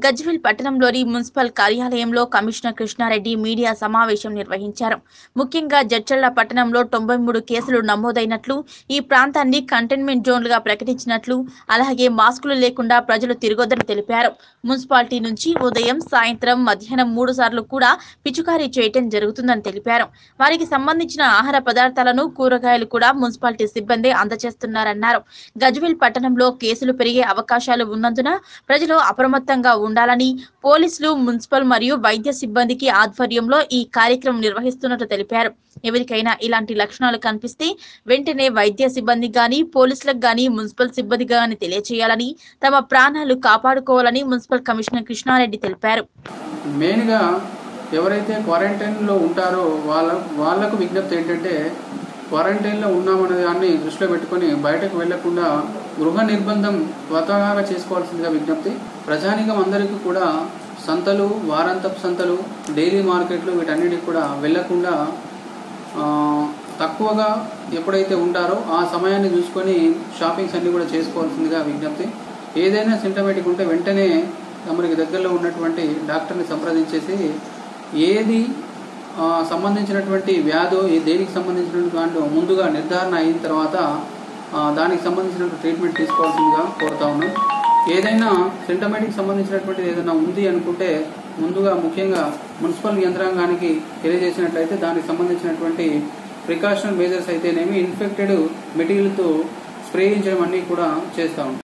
గజ్వెల్ పట్టణంలోని మున్సిపల్ కార్యాలయంలో commissioner Krishna Reddy media సమావేశం నిర్వహించారు ముఖ్యంగా జడ్చర్ల పట్టణంలో తొంభై మూడు కేసులు నమోదైనట్లు ఈ ప్రాంతాన్ని కంటైన్మెంట్ జోన్లుగా ప్రకటించినట్లు అలాగే మాస్కులు లేకుండా ప్రజలు తిరగొద్దని తెలిపారు మున్సిపాలిటీ నుంచి ఉదయం సాయంత్రం మధ్యాహ్నం మూడు సార్లు కూడా పిచుకారీ చేయటం జరుగుతుందని తెలిపారు వారికి సంబంధించిన ఆహార పదార్థాలను కూరగాయలు కూడా మున్సిపాలిటీ సిబ్బంది అందజేస్తున్నారన్నారు గజ్వెల్ పట్టణంలో కేసులు పెరిగే అవకాశాలు ఉన్నందున ప్రజలు అప్రమత్తంగా ఉండాలని పోలీసులు మున్సిపల్ మరియు వైద్య సిబ్బందికి ఆధ్వర్యంలో ఈ కార్యక్రమం నిర్వహిస్తున్నట్లు తెలిపారు ఎవరికైనా ఇలాంటి లక్షణాలు కనిపిస్తే వెంటనే వైద్య సిబ్బంది గాని పోలీసులకు గాని మున్సిపల్ సిబ్బంది గాని తెలియచేయాలని తమ ప్రాణాలు కాపాడుకోవాలని మున్సిపల్ కమిషనర్ కృష్ణారెడ్డి తెలిపారు మెయిన్గా ఎవరైతే క్వారంటైన్లో ఉంటారో వాళ్ళ వాళ్ళకు విజ్ఞప్తి ఏంటంటే క్వారంటైన్లో ఉన్నామనే దాన్ని దృష్టిలో పెట్టుకొని బయటకు వెళ్లకుండా గృహ నిర్బంధం స్వతహాగా చేసుకోవాల్సిందిగా విజ్ఞప్తి ప్రజానికం అందరికీ కూడా సంతలు వారాంతపు సంతలు డైలీ మార్కెట్లు వీటన్నిటికి కూడా వెళ్లకుండా ఆ, తక్కువగా ఎప్పుడైతే ఉంటారో ఆ సమయాన్ని చూసుకొని షాపింగ్స్ అన్ని కూడా చేసుకోవాల్సిందిగా విజ్ఞప్తి ఏదైనా సింటమేటిక్ ఉంటే వెంటనే తమరికి దగ్గరలో ఉన్నటువంటి డాక్టర్ని సంప్రదించేసి ఏది ఆ, సంబంధించినటువంటి వ్యాధో ఏ దేనికి సంబంధించినటువంటి దాంట్లో ముందుగా నిర్ధారణ అయిన తర్వాత ఆ, దానికి సంబంధించినటువంటి ట్రీట్మెంట్ తీసుకోవాల్సిందిగా కోరుతా ఉన్నాం ఏదైనా సింటమేటిక్ సంబంధించినటువంటి ఏదైనా ఉంది అనుకుంటే ముందుగా ముఖ్యంగా మున్సిపల్ యంత్రాంగానికి తెలియజేసినట్లయితే దానికి సంబంధించినటువంటి ప్రికాషనల్ మెజర్స్ అయితేనేమి ఇన్ఫెక్టెడ్ మెటీరియల్తో స్ప్రే చేయించడం అన్నీ కూడా చేస్తూ ఉంటాం